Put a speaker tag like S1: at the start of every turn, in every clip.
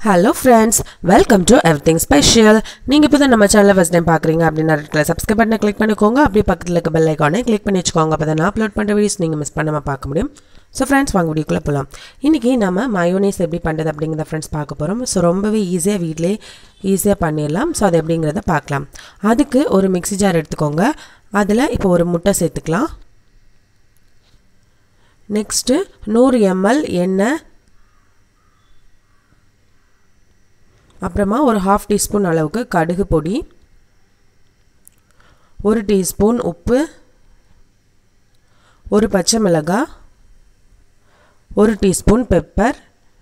S1: hello friends welcome to everything special நீங்கள் இப்போ தான் நம்ம சேனலை ஃபஸ்ட் டைம் பார்க்குறீங்க அப்படின்னா ரெட்டில் சப்ஸ்கிரைப் பண்ண கிளிக் பண்ணிக்கோங்க அப்படியே பக்கத்தில் இருக்க பெல் ஐக்கானே கிளிக் பண்ணி வச்சுக்கோங்க அப்போ தான் நான் அப்லோட் பண்ணுற வீடியோஸ் நீங்கள் மிஸ் பண்ணாமல் பார்க்க முடியும் ஸோ ஃப்ரெண்ட்ஸ் வாங்க வீடியோக்குள்ளே போகலாம் இன்றைக்கி நம்ம மயோனைஸ் எப்படி பண்ணுறது அப்படிங்கிறத ஃப்ரெண்ட்ஸ் பார்க்க போகிறோம் ஸோ ரொம்பவே ஈஸியாக வீட்டிலே ஈஸியாக பண்ணிடலாம் ஸோ அது எப்படிங்கிறத பார்க்கலாம் அதுக்கு ஒரு மிக்ஸி ஜார் எடுத்துக்கோங்க அதில் இப்போ ஒரு முட்டை சேர்த்துக்கலாம் நெக்ஸ்ட்டு நூறு எம்எல் எண்ணெய் அப்புறமா ஒரு ஹாஃப் டீஸ்பூன் அளவுக்கு கடுகு பொடி ஒரு டீஸ்பூன் உப்பு ஒரு பச்சை மிளகாய் ஒரு டீஸ்பூன் பெப்பர்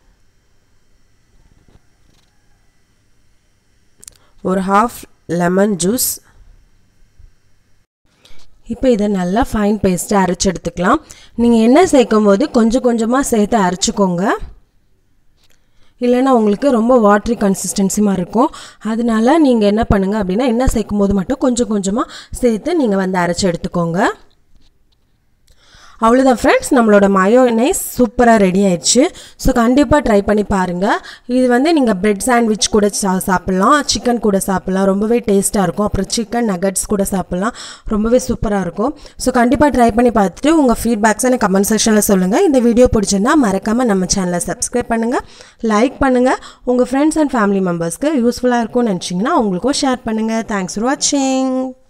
S1: ஒரு ஹாஃப் லெமன் ஜூஸ் இப்போ இதை நல்லா ஃபைன் பேஸ்ட்டாக அரைச்சி எடுத்துக்கலாம் நீங்கள் எண்ணெய் சேர்க்கும் போது கொஞ்சம் கொஞ்சமாக சேர்த்து அரைச்சிக்கோங்க இல்லைன்னா உங்களுக்கு ரொம்ப வாட்ரி கன்சிஸ்டன்சி மாதிரி இருக்கும் அதனால நீங்கள் என்ன பண்ணுங்கள் அப்படின்னா எண்ணெய் சேர்க்கும் போது மட்டும் கொஞ்சம் கொஞ்சமாக சேர்த்து நீங்கள் வந்து அரைச்சி எடுத்துக்கோங்க அவ்வளோதான் ஃப்ரெண்ட்ஸ் நம்மளோட மயோனைஸ் சூப்பராக ரெடி ஆயிடுச்சு ஸோ கண்டிப்பாக ட்ரை பண்ணி பாருங்கள் இது வந்து நீங்கள் பிரெட் சாண்ட்விச் கூட சா சாப்பிட்லாம் சிக்கன் கூட சாப்பிட்லாம் ரொம்பவே டேஸ்ட்டாக இருக்கும் அப்புறம் சிக்கன் நகட்ஸ் கூட சாப்பிட்லாம் ரொம்பவே சூப்பராக இருக்கும் ஸோ கண்டிப்பாக ட்ரை பண்ணி பார்த்துட்டு உங்கள் ஃபீட்பேக்ஸை எனக்கு கமெண்ட் செக்ஷனில் சொல்லுங்கள் இந்த வீடியோ பிடிச்சிருந்தா மறக்காமல் நம்ம சேனலை சப்ஸ்கிரைப் பண்ணுங்கள் லைக் பண்ணுங்கள் உங்கள் ஃப்ரெண்ட்ஸ் அண்ட் ஃபேமிலி மெம்பர்ஸ்க்கு யூஸ்ஃபுல்லாக இருக்கும்னு நினச்சிங்கன்னா உங்களுக்கும் ஷேர் பண்ணுங்கள் தேங்க்ஸ் ஃபார் வாட்சிங்